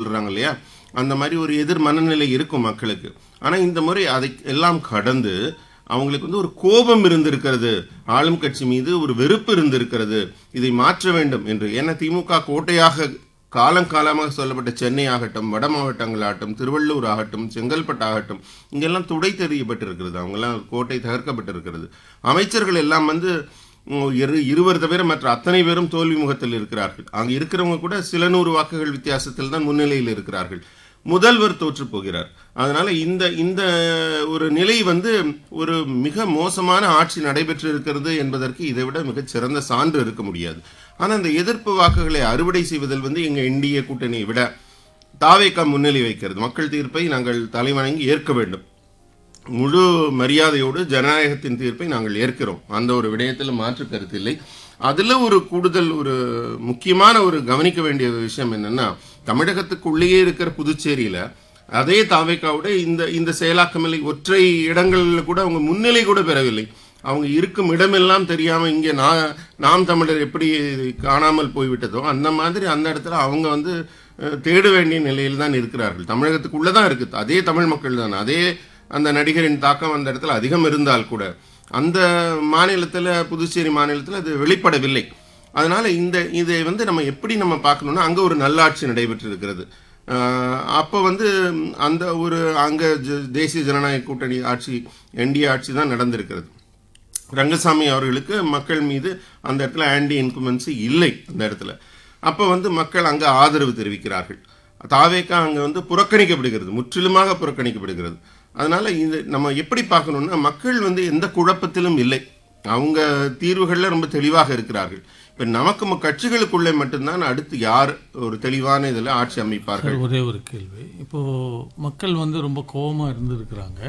சொல்றாங்க இல்லையா அந்த மாதிரி ஒரு எதிர் மனநிலை இருக்கும் மக்களுக்கு ஆனா இந்த முறை அதை எல்லாம் கடந்து அவங்களுக்கு வந்து ஒரு கோபம் இருந்திருக்கிறது ஆளும் கட்சி மீது ஒரு வெறுப்பு இருந்திருக்கிறது இதை மாற்ற வேண்டும் என்று ஏன்னா திமுக கோட்டையாக காலங்காலமாக சொல்லப்பட்ட சென்னை ஆகட்டும் வட மாவட்டங்கள் ஆகட்டும் திருவள்ளூர் ஆகட்டும் செங்கல்பட்டு ஆகட்டும் இங்கெல்லாம் துடை தெரியப்பட்டிருக்கிறது அவங்கெல்லாம் கோட்டை தகர்க்கப்பட்டிருக்கிறது அமைச்சர்கள் எல்லாம் வந்து உம், இரு இருவர் தவிர மற்ற அத்தனை பேரும் தோல்வி முகத்தில் இருக்கிறார்கள் அங்க இருக்கிறவங்க கூட சில நூறு வாக்குகள் வித்தியாசத்தில் தான் முன்னிலையில் இருக்கிறார்கள் முதல்வர் தோற்று போகிறார் அதனால இந்த இந்த ஒரு நிலை வந்து ஒரு மிக மோசமான ஆட்சி நடைபெற்று இருக்கிறது என்பதற்கு இதை விட மிகச் சிறந்த சான்று இருக்க முடியாது ஆனா இந்த எதிர்ப்பு வாக்குகளை அறுவடை செய்வதில் வந்து எங்க இந்திய கூட்டணியை விட தாவேக்கா முன்னிலை வைக்கிறது மக்கள் தீர்ப்பை நாங்கள் தலைவணங்கி ஏற்க வேண்டும் முழு மரியாதையோடு ஜனநாயகத்தின் தீர்ப்பை நாங்கள் ஏற்கிறோம் அந்த ஒரு விடயத்தில் மாற்று கருத்தில்லை அதுல ஒரு கூடுதல் ஒரு முக்கியமான ஒரு கவனிக்க வேண்டிய விஷயம் என்னன்னா தமிழகத்துக்குள்ளேயே இருக்கிற புதுச்சேரியில அதே தாவேக்காவோட இந்த இந்த செயலாக்கமில்லை ஒற்றை இடங்களில் கூட அவங்க முன்னிலை கூட பெறவில்லை அவங்க இருக்கும் இடமெல்லாம் தெரியாம இங்கே நான் நாம் தமிழர் எப்படி காணாமல் போய்விட்டதோ அந்த மாதிரி அந்த இடத்துல அவங்க வந்து அஹ், தேட வேண்டிய நிலையில் தான் இருக்கிறார்கள் தமிழகத்துக்குள்ள தான் இருக்கு அதே தமிழ் மக்கள் தான் அதே அந்த நடிகரின் தாக்கம் அந்த இடத்துல அதிகம் இருந்தால் கூட அந்த மாநிலத்தில் புதுச்சேரி மாநிலத்தில் அது வெளிப்படவில்லை அதனால இந்த இதை வந்து நம்ம எப்படி நம்ம பார்க்கணும்னா அங்கே ஒரு நல்லாட்சி நடைபெற்று இருக்கிறது அப்போ வந்து ம், அந்த ஒரு அங்கே தேசிய ஜனநாயக கூட்டணி ஆட்சி என்டிஏ ஆட்சி தான் நடந்திருக்கிறது ரங்கசாமி அவர்களுக்கு மக்கள் மீது அந்த இடத்துல ஆன்டி இன்குமென்சி இல்லை அந்த இடத்துல அப்போ வந்து மக்கள் அங்கே ஆதரவு தெரிவிக்கிறார்கள் தாவேக்கா அங்கே வந்து புறக்கணிக்கப்படுகிறது முற்றிலுமாக புறக்கணிக்கப்படுகிறது அதனால இது நம்ம எப்படி பார்க்கணும்னா மக்கள் வந்து எந்த குழப்பத்திலும் இல்லை அவங்க தீர்வுகளில் ரொம்ப தெளிவாக இருக்கிறார்கள் இப்போ நமக்கு ம- கட்சிகளுக்குள்ளே மட்டும்தான் அடுத்து யார் ஒரு தெளிவான இதில் ஆட்சி அமைப்பார்கள் சார், ஒரே ஒரு கேள்வி இப்போ மக்கள் வந்து ரொம்ப கோவமா இருந்திருக்கிறாங்க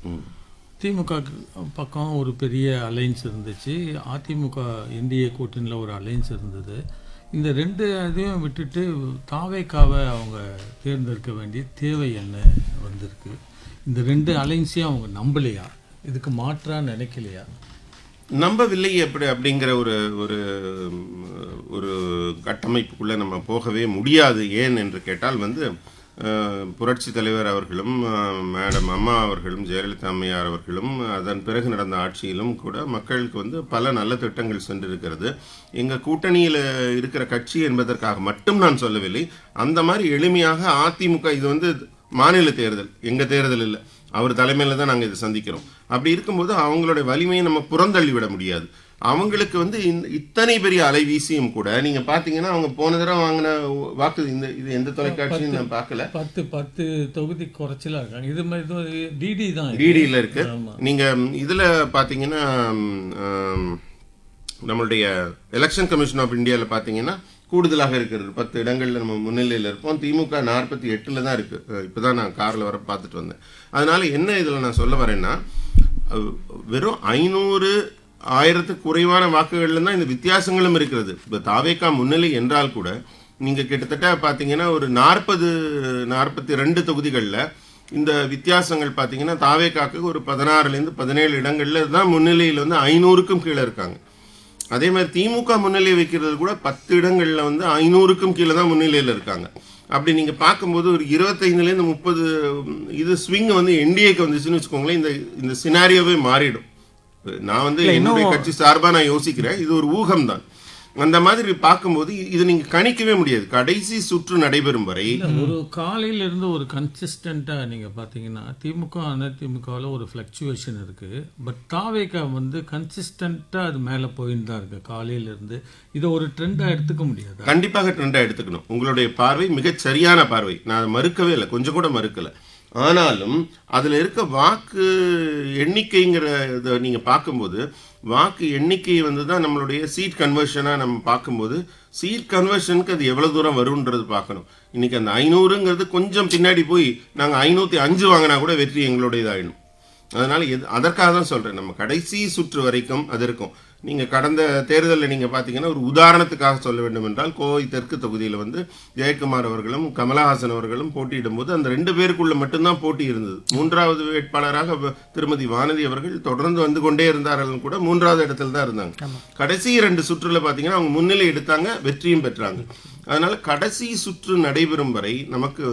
திமுக பக்கம் ஒரு பெரிய அலைன்ஸ் இருந்துச்சு அதிமுக என்டிஏ கூட்டணியில் ஒரு அலைன்ஸ் இருந்தது இந்த ரெண்டு இதையும் விட்டுட்டு தாவேக்காவை அவங்க தேர்ந்தெடுக்க வேண்டிய தேவை என்ன வந்திருக்கு இந்த ரெண்டு அலைன்ஸையும் அவங்க நம்பலையா இதுக்கு மாற்றா நினைக்கலையா நம்பவில்லை எப்படி அப்படிங்கிற ஒரு ஒரு ம், ஒரு கட்டமைப்புக்குள்ள நம்ம போகவே முடியாது ஏன் என்று கேட்டால் வந்து அஹ், புரட்சி தலைவர் அவர்களும் அஹ், மேடம் அம்மா அவர்களும் ஜெயலலிதா அம்மையார் அவர்களும் அதன் பிறகு நடந்த ஆட்சியிலும் கூட மக்களுக்கு வந்து பல நல்ல திட்டங்கள் சென்றிருக்கிறது எங்க கூட்டணியில் இருக்கிற கட்சி என்பதற்காக மட்டும் நான் சொல்லவில்லை அந்த மாதிரி எளிமையாக அதிமுக இது வந்து மாநில தேர்தல் எங்க தேர்தல் இல்லை அவர் தலைமையில தான் நாங்கள் இதை சந்திக்கிறோம் அப்படி இருக்கும்போது அவங்களுடைய வலிமையை நம்ம புறந்தள்ளி விட முடியாது அவங்களுக்கு வந்து இந்த இத்தனை பெரிய அலை வீசியும் கூட நீங்க பாத்தீங்கன்னா அவங்க போன தடவை வாங்கின வாக்கு இந்த இது எந்த தொலைக்காட்சியும் நான் பார்க்கல பத்து பத்து தொகுதி குறைச்சலா இருக்காங்க இது மாதிரி டிடி தான் இது. டிடியில் இருக்கு ஆமா. நீங்க ம், இதுல பாத்தீங்கன்னா ம், ஆம், நம்மளுடைய எலெக்ஷன் கமிஷன் ஆஃப் இந்தியாவில் பாத்தீங்கன்னா கூடுதலாக இருக்கிறது பத்து இடங்கள்ல நம்ம முன்னிலையில் இருப்போம் திமுக நாற்பத்தி எட்டுல தான் இருக்கு அஹ் இப்பதான் நான் கார்ல வர பார்த்துட்டு வந்தேன் அதனால என்ன இதுல நான் சொல்ல வரேன்னா அஹ், வெறும் ஐநூறு ஆயிரத்துக்கு குறைவான வாக்குகள்ல தான் இந்த வித்தியாசங்களும் இருக்கிறது இப்போ தாவேக்கா முன்னிலை என்றால் கூட நீங்க கிட்டத்தட்ட பாத்தீங்கன்னா ஒரு நாற்பது நாற்பத்தி ரெண்டு தொகுதிகளில் இந்த வித்தியாசங்கள் பாத்தீங்கன்னா தாவேக்காக்கு ஒரு பதினாறுல இருந்து பதினேழு இடங்கள்ல தான் முன்னிலையில் வந்து ஐநூறுக்கும் கீழே இருக்காங்க அதே மாதிரி திமுக முன்னிலை வைக்கிறது கூட பத்து இடங்கள்ல வந்து ஐநூறுக்கும் கீழே தான் முன்னிலையில் இருக்காங்க அப்படி நீங்க பார்க்கும்போது ஒரு இருபத்தைந்துல இருந்து முப்பது இது ஸ்விங் வந்து என்டிஏக்கு வந்துச்சுன்னு வச்சுக்கோங்களேன் இந்த இந்த சினாரியோவே மாறிடும் நான் வந்து என்னுடைய கட்சி சார்பா நான் யோசிக்கிறேன் இது ஒரு ஊகம் தான் அந்த மாதிரி பார்க்கும்போது இது நீங்க கணிக்கவே முடியாது கடைசி சுற்று நடைபெறும் வரை இல்ல, ஒரு காலையில இருந்து ஒரு கன்சிஸ்டண்டா நீங்க பாத்தீங்கன்னா திமுக அதிமுகவில் ஒரு ஃபிளக்சுவேஷன் இருக்கு பட் தாவேக்கா வந்து கன்சிஸ்டண்டா அது மேல போயின்னு தான் இருக்கு காலையில இருந்து இதை ஒரு ட்ரெண்டா எடுத்துக்க முடியாது கண்டிப்பாக ட்ரெண்டா எடுத்துக்கணும் உங்களுடைய பார்வை மிகச் சரியான பார்வை நான் அதை மறுக்கவே இல்லை கொஞ்சம் கூட மறுக்கல ஆனாலும் அதுல இருக்க வாக்கு எண்ணிக்கைங்கிற இதை நீங்க பார்க்கும்போது வாக்கு எண்ணிக்கை வந்து தான் நம்மளுடைய சீட் கன்வர்ஷனா நம்ம பார்க்கும்போது சீட் கன்வர்ஷனுக்கு அது எவ்வளவு தூரம் வரும்ன்றது பார்க்கணும் இன்னைக்கு அந்த ஐநூறுங்கிறது கொஞ்சம் பின்னாடி போய் நாங்க ஐநூத்தி அஞ்சு வாங்கினா கூட வெற்றி எங்களுடையதாயிடும் அதனால எது அதற்காக தான் சொல்றேன் நம்ம கடைசி சுற்று வரைக்கும் அது இருக்கும் நீங்க கடந்த தேர்தலில் நீங்க பாத்தீங்கன்னா ஒரு உதாரணத்துக்காக சொல்ல வேண்டும் என்றால் கோவை தெற்கு தொகுதியில் வந்து ஜெயக்குமார் அவர்களும் கமலஹாசன் அவர்களும் போட்டியிடும் போது அந்த ரெண்டு பேருக்குள்ள மட்டும்தான் போட்டி இருந்தது மூன்றாவது வேட்பாளராக வ- திருமதி வானதி அவர்கள் தொடர்ந்து வந்து கொண்டே இருந்தார்கள் கூட மூன்றாவது இடத்துல தான் இருந்தாங்க கடைசி இரண்டு சுற்றுல பாத்தீங்கன்னா அவங்க முன்னிலை எடுத்தாங்க வெற்றியும் பெற்றாங்க அதனால கடைசி சுற்று நடைபெறும் வரை நமக்கு